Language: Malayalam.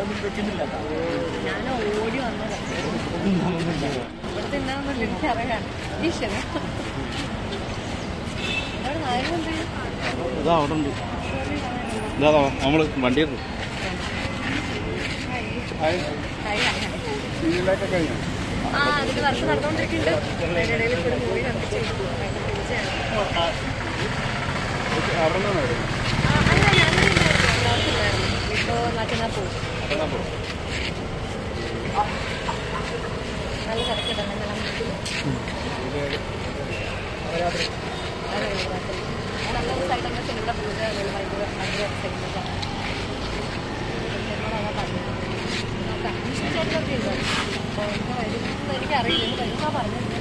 ഒന്നും വെച്ചിട്ടില്ല ഞാൻ ഓടി വന്നത് ഇവിടുത്തെ എന്താണെന്ന് എനിക്കറിയാം ഈശ്വര അവിടെ നായകൻ ഇതാ അവിടെ ഉണ്ട് ഇതാ നമ്മള് വണ്ടി ആ അതിന്റെ വർക്ക് നടന്നുകൊണ്ടിരിക്കുന്നുണ്ട് അതിന്റെ ഇടയിൽ കൂടെ പോയി കണ്ടിട്ട് ആ, അല്ല ഞാൻ ഇപ്പോ മറ്റന്നാ പോകും നല്ല തിരക്കില്ല നല്ല സൈഡ് സിനിമ പൂജ ഭയങ്കര ഭയങ്കര സിനിമ നോക്കാം ചേട്ടനൊക്കെ ഉണ്ടോ അപ്പോൾ എനിക്ക് വരും എനിക്കറിയില്ല എനിക്ക് പൈസ പറഞ്ഞിട്ടുണ്ട്